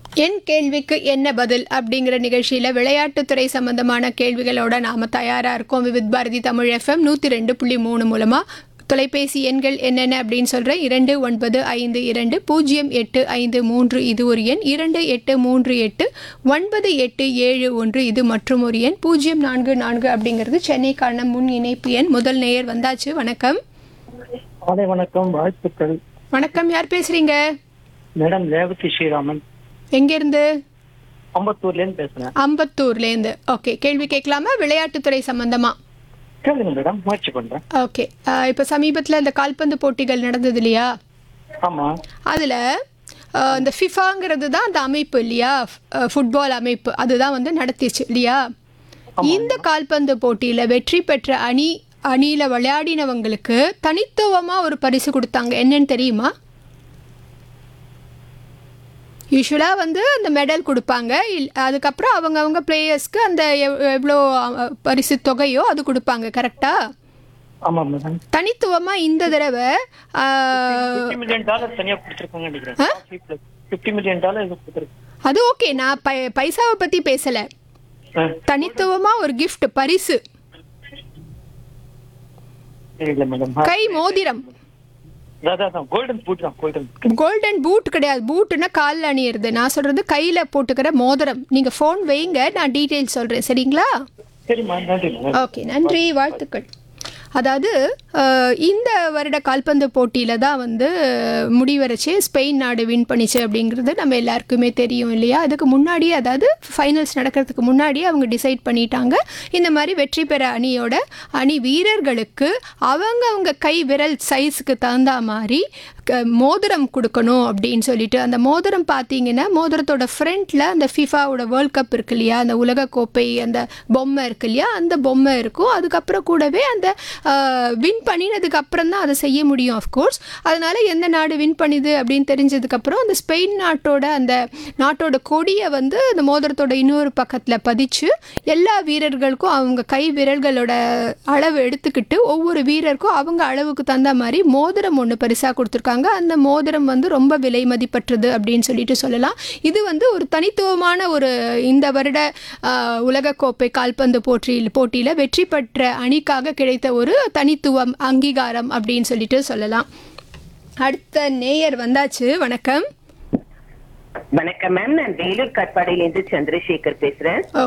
என் கேள்விக்கு என்ன பதில் அப்படிங்கிற நிகழ்ச்சியில் விளையாட்டுத்துறை சம்பந்தமான கேள்விகளோட நாம தயாரா இருக்கோம் விவித் பாரதி தமிழ் எஃப்எம் நூற்றி ரெண்டு புள்ளி மூணு மூலமா தொலைபேசி எண்கள் என்னென்ன அப்படின்னு சொல்கிறேன் இரண்டு ஒன்பது ஐந்து இரண்டு பூஜ்ஜியம் எட்டு ஐந்து மூன்று இது ஒரு எண் இரண்டு எட்டு மூன்று எட்டு ஒன்பது எட்டு ஏழு ஒன்று இது மற்றும் ஒரு எண் பூஜ்ஜியம் நான்கு நான்கு அப்படிங்கிறது சென்னைக்கான முன் இணைப்பு எண் முதல் நேயர் வந்தாச்சு வணக்கம் காலை வணக்கம் வாழ்த்துக்கள் வணக்கம் யார் பேசுறீங்க மேடம் ரேவதி ஸ்ரீராமன் எங்கேருந்து அம்பத்தூர்ல இருந்து பேசுறேன் அம்பத்தூர்லேருந்து ஓகே கேள்வி கேட்கலாமா விளையாட்டுத்துறை சம்பந்தமா கேளுங்க மேடம் முயற்சி பண்றேன் ஓகே இப்போ சமீபத்தில் இந்த கால்பந்து போட்டிகள் நடந்தது இல்லையா ஆமா அதில் இந்த ஃபிஃபாங்கிறது தான் அந்த அமைப்பு இல்லையா ஃபுட்பால் அமைப்பு அதுதான் வந்து நடத்திச்சு இல்லையா இந்த கால்பந்து போட்டியில் வெற்றி பெற்ற அணி அணியில் விளையாடினவங்களுக்கு தனித்துவமாக ஒரு பரிசு கொடுத்தாங்க என்னன்னு தெரியுமா யூஸ்வலாக வந்து அந்த மெடல் கொடுப்பாங்க இல் அதுக்கப்புறம் அவங்க அவங்க பிளேயர்ஸ்க்கு அந்த எவ்- எவ்வளோ அஹ், பரிசு தொகையோ அது கொடுப்பாங்க கரெக்டாக ஆமா மேடம் தனித்துவமாக இந்த தடவை ஆஹ், பிப்டி மில்லியன் டாலர் தனியா கொடுத்துருக்காங்க நினைக்கிறேன் பிப்டி மில்லியன் டாலர் இது கொடுத்துருக்கு அது ஓகே நான் பை பைசாவை பற்றி பேசலை தனித்துவமாக ஒரு gift பரிசு இல்ல மேடம் கை மோதிரம் அதான் கோல்டன் பூட் தான் கோல்டன் கோல்டன் பூட் கிடையாது பூட்டுன்னா காலில் அணியிறது நான் சொல்கிறது கையில் போட்டுக்கிற மோதிரம் நீங்கள் ஃபோன் வைங்க நான் டீட்டெயில்ஸ் சொல்கிறேன் சரிங்களா சரிம்மா நன்றி மேடம் ஓகே நன்றி வாழ்த்துக்கள் அதாவது அஹ், இந்த வருட கால்பந்து போட்டியில் தான் வந்து முடிவரைச்சு ஸ்பெயின் நாடு வின் பண்ணிச்சு அப்படிங்கிறது நம்ம எல்லாருக்குமே தெரியும் இல்லையா அதுக்கு முன்னாடி அதாவது ஃபைனல்ஸ் நடக்கிறதுக்கு முன்னாடி அவங்க டிசைட் பண்ணிட்டாங்க இந்த மாதிரி வெற்றி பெற அணியோட அணி வீரர்களுக்கு அவங்க அவங்க கை விரல் சைஸுக்கு தகுந்த மாதிரி க- மோதிரம் கொடுக்கணும் அப்படின்னு சொல்லிட்டு அந்த மோதிரம் பார்த்தீங்கன்னா மோதிரத்தோட ஃப்ரண்ட்டில் அந்த ஃபிஃபாவோட வேர்ல்ட் கப் இருக்கு இல்லையா அந்த உலகக்கோப்பை அந்த பொம்மை இருக்கு இல்லையா அந்த பொம்மை இருக்கும் அதுக்கப்புறம் கூடவே அந்த வின் பண்ணினதுக்கு அப்புறம் தான் அதை செய்ய முடியும் அஃப்கோர்ஸ் அதனால எந்த நாடு வின் பண்ணுது அப்படின்னு தெரிஞ்சதுக்கப்புறம் அந்த ஸ்பெயின் நாட்டோட அந்த நாட்டோட கொடியை வந்து அந்த மோதிரத்தோட இன்னொரு பக்கத்தில் பதிச்சு எல்லா வீரர்களுக்கும் அவங்க கை விரல்களோட அளவு எடுத்துக்கிட்டு ஒவ்வொரு வீரருக்கும் அவங்க அளவுக்கு தகுந்த மாதிரி மோதிரம் ஒன்று பரிசாக கொடுத்துருக்காங்க அந்த மோதிரம் வந்து ரொம்ப விலை மதிப்பற்றது அப்படின்னு சொல்லிட்டு சொல்லலாம் இது வந்து ஒரு தனித்துவமான ஒரு இந்த வருட ஆஹ், உலகக்கோப்பை கால்பந்து போட்டியில் போட்டியில் வெற்றி பெற்ற அணிக்காக கிடைத்த ஒரு தனித்துவம் அங்கீகாரம் அப்படின்னு சொல்லிட்டு சொல்லலாம் அடுத்த நேயர் வந்தாச்சு வணக்கம் வணக்கம் மேம் நான் வேலூர் கட்பாடியில இருந்து சந்திரசேகர் பேசுறேன்